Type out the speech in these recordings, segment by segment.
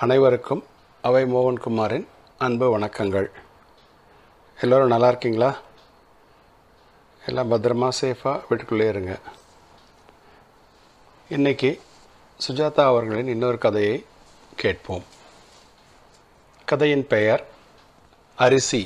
அனைவருக்கும் அவை மோகன்குமாரின் அன்பு வணக்கங்கள் எல்லோரும் நல்லா இருக்கீங்களா எல்லாம் பத்திரமா சேஃபாக வீட்டுக்குள்ளே இருங்க இன்னைக்கு சுஜாதா அவர்களின் இன்னொரு கதையை கேட்போம் கதையின் பெயர் அரிசி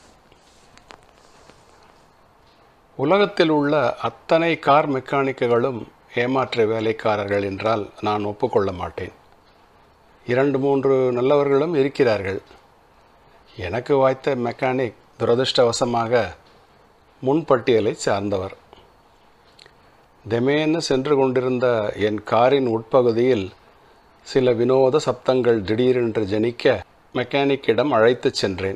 உலகத்தில் உள்ள அத்தனை கார் மெக்கானிக்குகளும் ஏமாற்று வேலைக்காரர்கள் என்றால் நான் ஒப்புக்கொள்ள மாட்டேன் இரண்டு மூன்று நல்லவர்களும் இருக்கிறார்கள் எனக்கு வாய்த்த மெக்கானிக் துரதிருஷ்டவசமாக முன்பட்டியலை சார்ந்தவர் தெமேன்னு சென்று கொண்டிருந்த என் காரின் உட்பகுதியில் சில வினோத சப்தங்கள் திடீரென்று ஜனிக்க மெக்கானிக்கிடம் அழைத்துச் சென்றேன்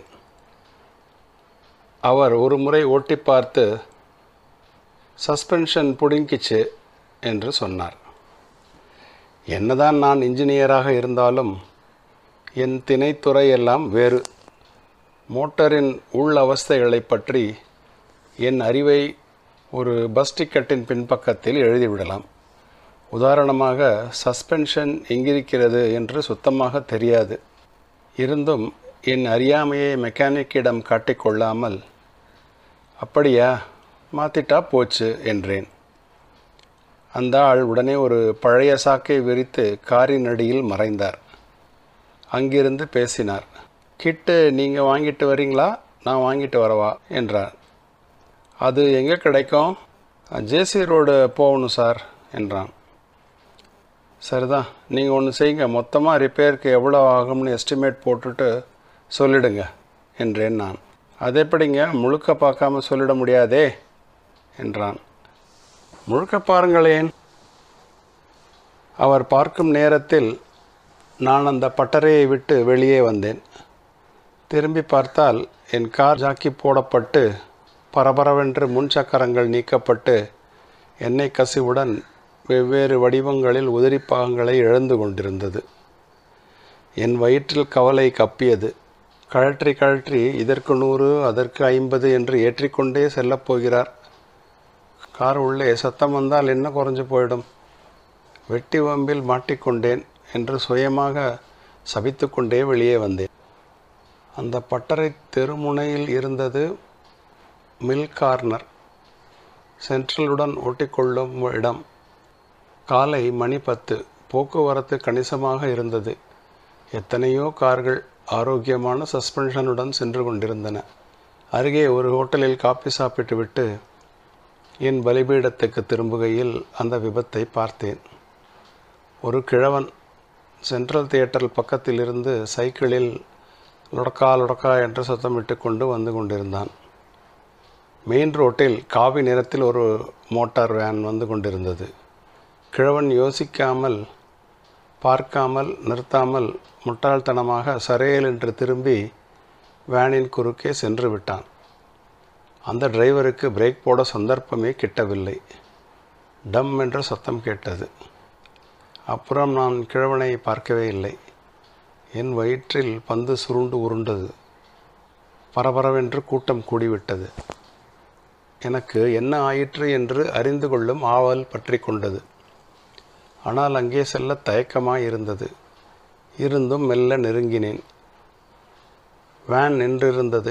அவர் ஒரு முறை ஓட்டி பார்த்து சஸ்பென்ஷன் புடுங்கிச்சு என்று சொன்னார் என்னதான் நான் இன்ஜினியராக இருந்தாலும் என் திணைத்துறை எல்லாம் வேறு மோட்டரின் உள் அவஸ்தைகளை பற்றி என் அறிவை ஒரு பஸ் டிக்கெட்டின் பின்பக்கத்தில் எழுதிவிடலாம் உதாரணமாக சஸ்பென்ஷன் எங்கிருக்கிறது என்று சுத்தமாக தெரியாது இருந்தும் என் அறியாமையை மெக்கானிக்கிடம் காட்டிக்கொள்ளாமல் அப்படியா மாத்திட்டா போச்சு என்றேன் அந்த ஆள் உடனே ஒரு பழைய சாக்கை விரித்து காரின் அடியில் மறைந்தார் அங்கிருந்து பேசினார் கிட்டு நீங்கள் வாங்கிட்டு வரீங்களா நான் வாங்கிட்டு வரவா என்றார் அது எங்கே கிடைக்கும் ஜேசி ரோடு போகணும் சார் என்றான் சரிதான் நீங்கள் ஒன்று செய்யுங்க மொத்தமாக ரிப்பேருக்கு எவ்வளோ ஆகும்னு எஸ்டிமேட் போட்டுட்டு சொல்லிடுங்க என்றேன் நான் அது எப்படிங்க முழுக்க பார்க்காம சொல்லிட முடியாதே என்றான் முழுக்க பாருங்களேன் அவர் பார்க்கும் நேரத்தில் நான் அந்த பட்டறையை விட்டு வெளியே வந்தேன் திரும்பி பார்த்தால் என் கார் ஜாக்கி போடப்பட்டு பரபரவென்று முன் சக்கரங்கள் நீக்கப்பட்டு எண்ணெய் கசிவுடன் வெவ்வேறு வடிவங்களில் உதிரிப்பாகங்களை இழந்து கொண்டிருந்தது என் வயிற்றில் கவலை கப்பியது கழற்றி கழற்றி இதற்கு நூறு அதற்கு ஐம்பது என்று ஏற்றிக்கொண்டே செல்லப் போகிறார் கார் உள்ளே சத்தம் வந்தால் என்ன குறைஞ்சு போயிடும் வெட்டி வம்பில் மாட்டிக்கொண்டேன் என்று சுயமாக சபித்துக்கொண்டே வெளியே வந்தேன் அந்த பட்டறை தெருமுனையில் இருந்தது மில் கார்னர் சென்ட்ரலுடன் ஒட்டிக்கொள்ளும் இடம் காலை மணி பத்து போக்குவரத்து கணிசமாக இருந்தது எத்தனையோ கார்கள் ஆரோக்கியமான சஸ்பென்ஷனுடன் சென்று கொண்டிருந்தன அருகே ஒரு ஹோட்டலில் காப்பி சாப்பிட்டுவிட்டு என் பலிபீடத்துக்கு திரும்புகையில் அந்த விபத்தை பார்த்தேன் ஒரு கிழவன் சென்ட்ரல் தியேட்டர் பக்கத்தில் இருந்து சைக்கிளில் லொடக்கா லொடக்கா என்று சத்தமிட்டு கொண்டு வந்து கொண்டிருந்தான் மெயின் ரோட்டில் காவி நிறத்தில் ஒரு மோட்டார் வேன் வந்து கொண்டிருந்தது கிழவன் யோசிக்காமல் பார்க்காமல் நிறுத்தாமல் முட்டாள்தனமாக சரையல் என்று திரும்பி வேனின் குறுக்கே சென்று விட்டான் அந்த டிரைவருக்கு பிரேக் போட சந்தர்ப்பமே கிட்டவில்லை டம் என்ற சத்தம் கேட்டது அப்புறம் நான் கிழவனை பார்க்கவே இல்லை என் வயிற்றில் பந்து சுருண்டு உருண்டது பரபரவென்று கூட்டம் கூடிவிட்டது எனக்கு என்ன ஆயிற்று என்று அறிந்து கொள்ளும் ஆவல் பற்றி கொண்டது ஆனால் அங்கே செல்ல தயக்கமாய் இருந்தது இருந்தும் மெல்ல நெருங்கினேன் வேன் நின்றிருந்தது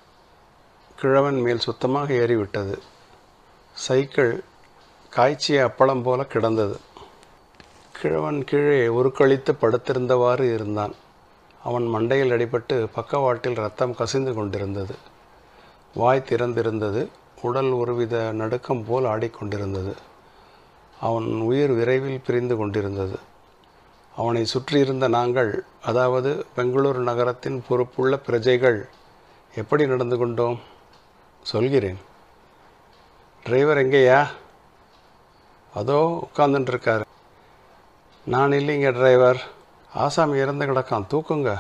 கிழவன் மேல் சுத்தமாக ஏறிவிட்டது சைக்கிள் காய்ச்சிய அப்பளம் போல கிடந்தது கிழவன் கீழே உருக்களித்து படுத்திருந்தவாறு இருந்தான் அவன் மண்டையில் அடிபட்டு பக்கவாட்டில் ரத்தம் கசிந்து கொண்டிருந்தது வாய் திறந்திருந்தது உடல் ஒருவித நடுக்கம் போல் ஆடிக்கொண்டிருந்தது அவன் உயிர் விரைவில் பிரிந்து கொண்டிருந்தது அவனை சுற்றியிருந்த நாங்கள் அதாவது பெங்களூரு நகரத்தின் பொறுப்புள்ள பிரஜைகள் எப்படி நடந்து கொண்டோம் சொல்கிறேன் டிரைவர் எங்கேயா அதோ உட்காந்துட்டுருக்காரு நான் இல்லைங்க டிரைவர் ஆசாமி இறந்து கிடக்கான் தூக்குங்க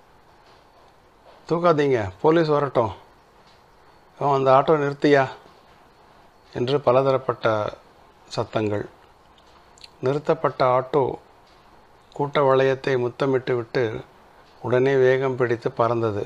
தூக்காதீங்க போலீஸ் வரட்டும் அவன் அந்த ஆட்டோ நிறுத்தியா என்று பலதரப்பட்ட சத்தங்கள் நிறுத்தப்பட்ட ஆட்டோ கூட்ட வளையத்தை முத்தமிட்டு விட்டு உடனே வேகம் பிடித்து பறந்தது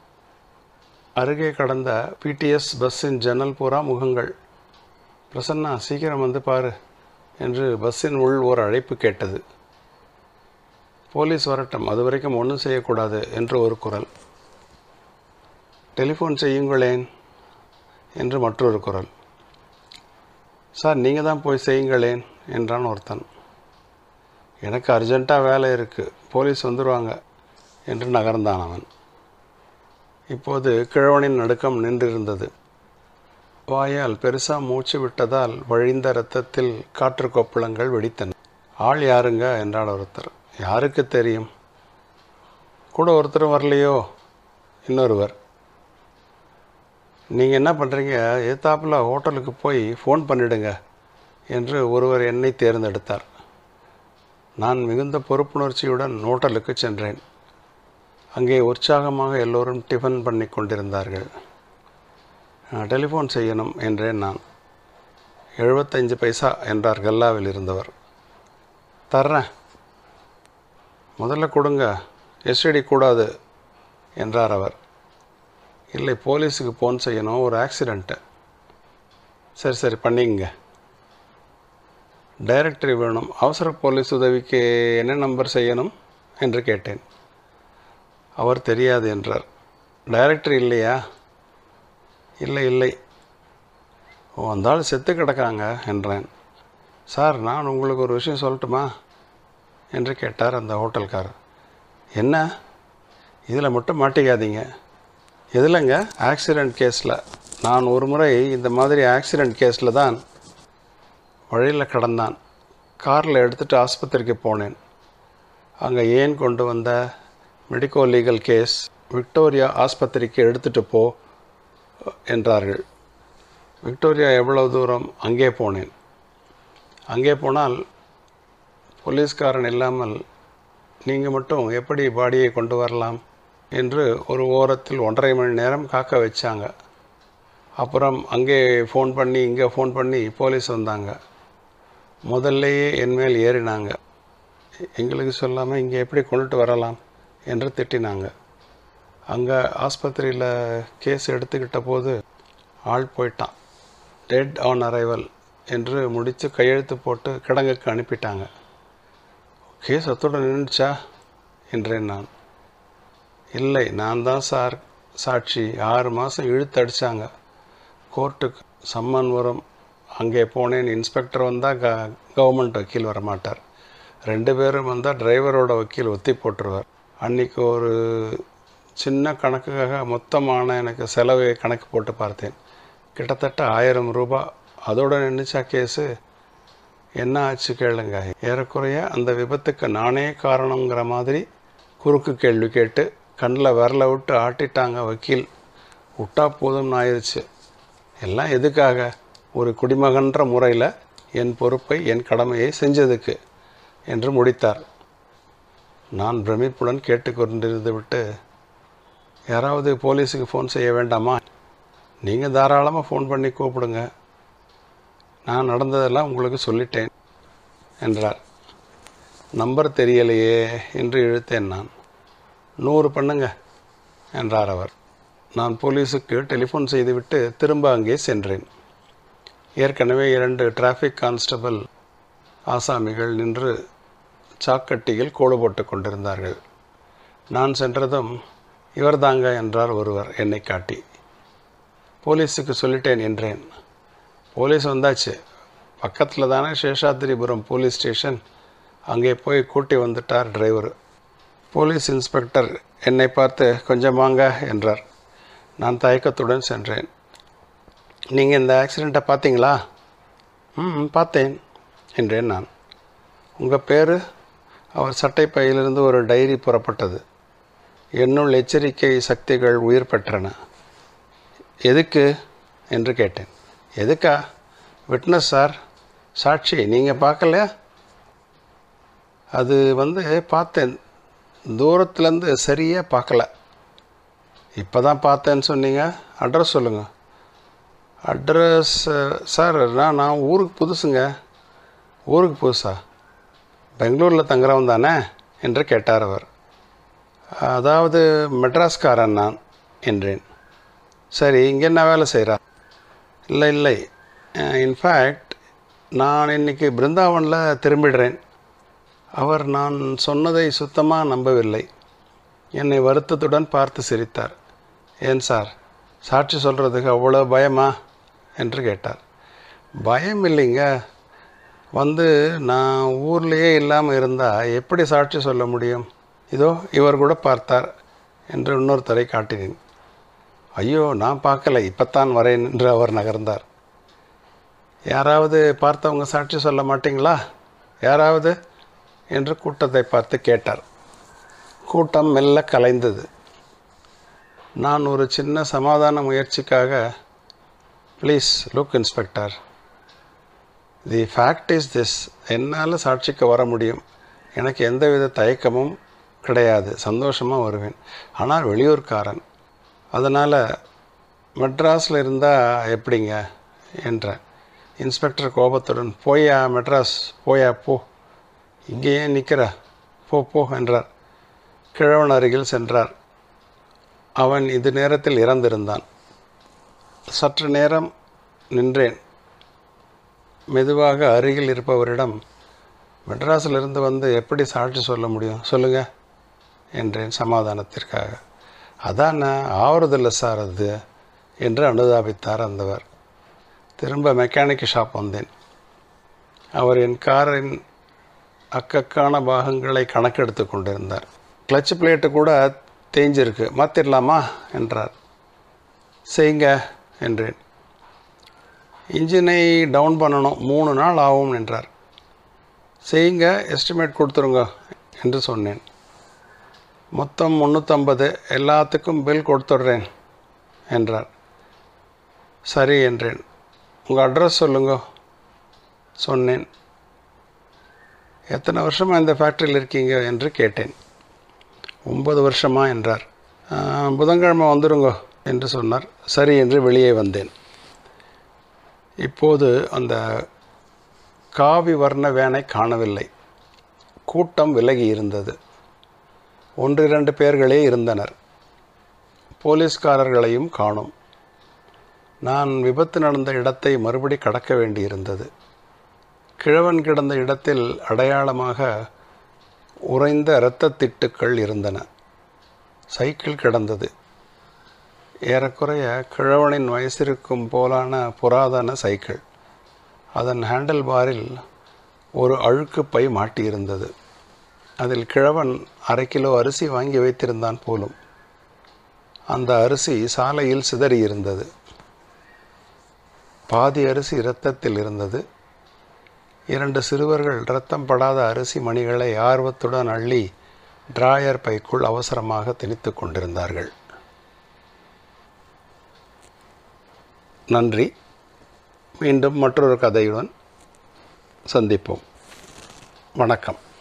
அருகே கடந்த பிடிஎஸ் பஸ்ஸின் ஜன்னல் பூரா முகங்கள் பிரசன்னா சீக்கிரம் வந்து பாரு என்று பஸ்ஸின் உள் ஒரு அழைப்பு கேட்டது போலீஸ் வரட்டும் அது வரைக்கும் ஒன்றும் செய்யக்கூடாது என்று ஒரு குரல் டெலிஃபோன் செய்யுங்களேன் என்று மற்றொரு குரல் சார் நீங்கள் தான் போய் செய்யுங்களேன் என்றான் ஒருத்தன் எனக்கு அர்ஜெண்ட்டாக வேலை இருக்குது போலீஸ் வந்துடுவாங்க என்று நகர்ந்தான் அவன் இப்போது கிழவனின் நடுக்கம் நின்றிருந்தது வாயால் பெருசாக மூச்சு விட்டதால் வழிந்த இரத்தத்தில் காற்று கொப்பளங்கள் வெடித்தன ஆள் யாருங்க என்றாள் ஒருத்தர் யாருக்கு தெரியும் கூட ஒருத்தரும் வரலையோ இன்னொருவர் நீங்கள் என்ன பண்ணுறீங்க எத்தாப்பில் ஹோட்டலுக்கு போய் ஃபோன் பண்ணிடுங்க என்று ஒருவர் என்னை தேர்ந்தெடுத்தார் நான் மிகுந்த பொறுப்புணர்ச்சியுடன் ஹோட்டலுக்கு சென்றேன் அங்கே உற்சாகமாக எல்லோரும் டிஃபன் பண்ணி கொண்டிருந்தார்கள் டெலிஃபோன் செய்யணும் என்றேன் நான் எழுபத்தஞ்சு பைசா என்றார் கல்லாவில் இருந்தவர் தர்றேன் முதல்ல கொடுங்க எஸ்டிடி கூடாது என்றார் அவர் இல்லை போலீஸுக்கு ஃபோன் செய்யணும் ஒரு ஆக்சிடெண்ட்டு சரி சரி பண்ணிங்க டைரக்டரி வேணும் அவசர போலீஸ் உதவிக்கு என்ன நம்பர் செய்யணும் என்று கேட்டேன் அவர் தெரியாது என்றார் டைரக்டர் இல்லையா இல்லை இல்லை ஓ அந்த ஆள் செத்து கிடக்காங்க என்றேன் சார் நான் உங்களுக்கு ஒரு விஷயம் சொல்லட்டுமா என்று கேட்டார் அந்த ஹோட்டல்காரர் என்ன இதில் மட்டும் மாட்டிக்காதீங்க எதுலங்க ஆக்சிடெண்ட் கேஸில் நான் ஒரு முறை இந்த மாதிரி ஆக்சிடெண்ட் கேஸில் தான் வழியில் கடந்தான் காரில் எடுத்துகிட்டு ஆஸ்பத்திரிக்கு போனேன் அங்கே ஏன் கொண்டு வந்த மெடிக்கோ லீகல் கேஸ் விக்டோரியா ஆஸ்பத்திரிக்கு எடுத்துகிட்டு போ என்றார்கள் விக்டோரியா எவ்வளவு தூரம் அங்கே போனேன் அங்கே போனால் போலீஸ்காரன் இல்லாமல் நீங்கள் மட்டும் எப்படி பாடியை கொண்டு வரலாம் என்று ஒரு ஓரத்தில் ஒன்றரை மணி நேரம் காக்க வச்சாங்க அப்புறம் அங்கே ஃபோன் பண்ணி இங்கே ஃபோன் பண்ணி போலீஸ் வந்தாங்க முதல்லையே என் மேல் ஏறினாங்க எங்களுக்கு சொல்லாமல் இங்கே எப்படி கொண்டுட்டு வரலாம் என்று திட்டினாங்க அங்கே ஆஸ்பத்திரியில் கேஸ் எடுத்துக்கிட்ட போது ஆள் போயிட்டான் டெட் ஆன் அரைவல் என்று முடித்து கையெழுத்து போட்டு கிடங்குக்கு அனுப்பிட்டாங்க கேஸ் அத்தோடு நின்றுச்சா என்றேன் நான் இல்லை நான் தான் சார் சாட்சி ஆறு மாதம் இழுத்து அடித்தாங்க கோர்ட்டுக்கு சம்மன் வரும் அங்கே போனேன் இன்ஸ்பெக்டர் வந்தால் க கவர்மெண்ட் வக்கீல் வரமாட்டார் ரெண்டு பேரும் வந்தால் டிரைவரோட வக்கீல் ஒத்தி போட்டுருவார் அன்றைக்கி ஒரு சின்ன கணக்குக்காக மொத்தமான எனக்கு செலவை கணக்கு போட்டு பார்த்தேன் கிட்டத்தட்ட ஆயிரம் ரூபாய் அதோட நின்றுச்சா கேஸு என்ன ஆச்சு கேளுங்க ஏறக்குறைய அந்த விபத்துக்கு நானே காரணங்கிற மாதிரி குறுக்கு கேள்வி கேட்டு கண்ணில் விரல விட்டு ஆட்டிட்டாங்க வக்கீல் விட்டா போதும்னு ஆயிடுச்சு எல்லாம் எதுக்காக ஒரு குடிமகன்ற முறையில் என் பொறுப்பை என் கடமையை செஞ்சதுக்கு என்று முடித்தார் நான் பிரமிப்புடன் கேட்டுக்கொண்டிருந்து விட்டு யாராவது போலீஸுக்கு ஃபோன் செய்ய வேண்டாமா நீங்கள் தாராளமாக ஃபோன் பண்ணி கூப்பிடுங்க நான் நடந்ததெல்லாம் உங்களுக்கு சொல்லிட்டேன் என்றார் நம்பர் தெரியலையே என்று இழுத்தேன் நான் நூறு பண்ணுங்க என்றார் அவர் நான் போலீஸுக்கு டெலிஃபோன் செய்துவிட்டு திரும்ப அங்கே சென்றேன் ஏற்கனவே இரண்டு டிராஃபிக் கான்ஸ்டபிள் ஆசாமிகள் நின்று சாக்கட்டியில் கோடு போட்டு கொண்டிருந்தார்கள் நான் சென்றதும் இவர்தாங்க என்றார் ஒருவர் என்னை காட்டி போலீஸுக்கு சொல்லிட்டேன் என்றேன் போலீஸ் வந்தாச்சு பக்கத்தில் தானே சேஷாத்திரிபுரம் போலீஸ் ஸ்டேஷன் அங்கே போய் கூட்டி வந்துட்டார் டிரைவர் போலீஸ் இன்ஸ்பெக்டர் என்னை பார்த்து கொஞ்சம் வாங்க என்றார் நான் தயக்கத்துடன் சென்றேன் நீங்கள் இந்த ஆக்சிடெண்ட்டை பார்த்தீங்களா ம் பார்த்தேன் என்றேன் நான் உங்கள் பேர் அவர் சட்டை பையிலிருந்து ஒரு டைரி புறப்பட்டது என்னுள் எச்சரிக்கை சக்திகள் உயிர் பெற்றன எதுக்கு என்று கேட்டேன் எதுக்கா விட்னஸ் சார் சாட்சி நீங்கள் பார்க்கலையா அது வந்து பார்த்தேன் தூரத்துலேருந்து சரியாக பார்க்கல இப்போ தான் பார்த்தேன்னு சொன்னீங்க அட்ரஸ் சொல்லுங்கள் அட்ரஸ் சார் நான் நான் ஊருக்கு புதுசுங்க ஊருக்கு புதுசா பெங்களூரில் தங்குறவன் தானே என்று கேட்டார் அவர் அதாவது மெட்ராஸ்காரன் நான் என்றேன் சரி இங்கே என்ன வேலை செய்கிறா இல்லை இல்லை இன்ஃபேக்ட் நான் இன்றைக்கி பிருந்தாவனில் திரும்பிடுறேன் அவர் நான் சொன்னதை சுத்தமாக நம்பவில்லை என்னை வருத்தத்துடன் பார்த்து சிரித்தார் ஏன் சார் சாட்சி சொல்கிறதுக்கு அவ்வளோ பயமா என்று கேட்டார் பயம் இல்லைங்க வந்து நான் ஊர்லேயே இல்லாமல் இருந்தால் எப்படி சாட்சி சொல்ல முடியும் இதோ இவர் கூட பார்த்தார் என்று இன்னொருத்தரை காட்டினேன் ஐயோ நான் பார்க்கல இப்பத்தான் வரேன் என்று அவர் நகர்ந்தார் யாராவது பார்த்தவங்க சாட்சி சொல்ல மாட்டீங்களா யாராவது என்று கூட்டத்தை பார்த்து கேட்டார் கூட்டம் மெல்ல கலைந்தது நான் ஒரு சின்ன சமாதான முயற்சிக்காக please look inspector the fact is this என்னால் சாட்சிக்கு வர முடியும் எனக்கு எந்தவித தயக்கமும் கிடையாது சந்தோஷமாக வருவேன் ஆனால் வெளியூர்காரன் அதனால் மெட்ராஸில் இருந்தால் எப்படிங்க என்றேன் இன்ஸ்பெக்டர் கோபத்துடன் போயா மெட்ராஸ் போயா போ இங்கேயே நிற்கிற போ போ என்றார் கிழவன் அருகில் சென்றார் அவன் இது நேரத்தில் இறந்திருந்தான் சற்று நேரம் நின்றேன் மெதுவாக அருகில் இருப்பவரிடம் மெட்ராஸிலிருந்து வந்து எப்படி சாட்சி சொல்ல முடியும் சொல்லுங்க என்றேன் சமாதானத்திற்காக அதான் ஆவறதில்லை சார் அது என்று அனுதாபித்தார் அந்தவர் திரும்ப மெக்கானிக் ஷாப் வந்தேன் அவர் என் காரின் அக்கக்கான பாகங்களை கணக்கெடுத்து கொண்டிருந்தார் கிளச் பிளேட்டு கூட தேஞ்சிருக்கு மாற்றிடலாமா என்றார் செய்யுங்க என்றேன் இன்ஜினை டவுன் பண்ணணும் மூணு நாள் ஆகும் என்றார் செய்யுங்க எஸ்டிமேட் கொடுத்துருங்க என்று சொன்னேன் மொத்தம் முந்நூற்றம்பது எல்லாத்துக்கும் பில் கொடுத்துட்றேன் என்றார் சரி என்றேன் உங்கள் அட்ரஸ் சொல்லுங்க சொன்னேன் எத்தனை வருஷமாக இந்த ஃபேக்ட்ரியில் இருக்கீங்க என்று கேட்டேன் ஒன்பது வருஷமா என்றார் "ஆ, புதன்கிழமை வந்துருங்க என்று சொன்னார் சரி என்று வெளியே வந்தேன் இப்போது அந்த காவி வர்ண வேனை காணவில்லை கூட்டம் விலகி இருந்தது ஒன்றிரண்டு பேர்களே இருந்தனர் போலீஸ்காரர்களையும் காணோம் நான் விபத்து நடந்த இடத்தை மறுபடி கடக்க வேண்டியிருந்தது கிழவன் கிடந்த இடத்தில் அடையாளமாக உறைந்த இரத்தத் திட்டுக்கள் இருந்தன சைக்கிள் கிடந்தது ஏறக்குறைய கிழவனின் வயசிருக்கும் போலான புராதன சைக்கிள் அதன் ஹேண்டில் பாரில் ஒரு அழுக்கு பை மாட்டியிருந்தது அதில் கிழவன் அரை கிலோ அரிசி வாங்கி வைத்திருந்தான் போலும் அந்த அரிசி சாலையில் சிதறியிருந்தது பாதி அரிசி இரத்தத்தில் இருந்தது இரண்டு சிறுவர்கள் இரத்தம் படாத அரிசி மணிகளை ஆர்வத்துடன் அள்ளி டிராயர் பைக்குள் அவசரமாக திணித்துக் கொண்டிருந்தார்கள் நன்றி மீண்டும் மற்றொரு கதையுடன் சந்திப்போம் வணக்கம்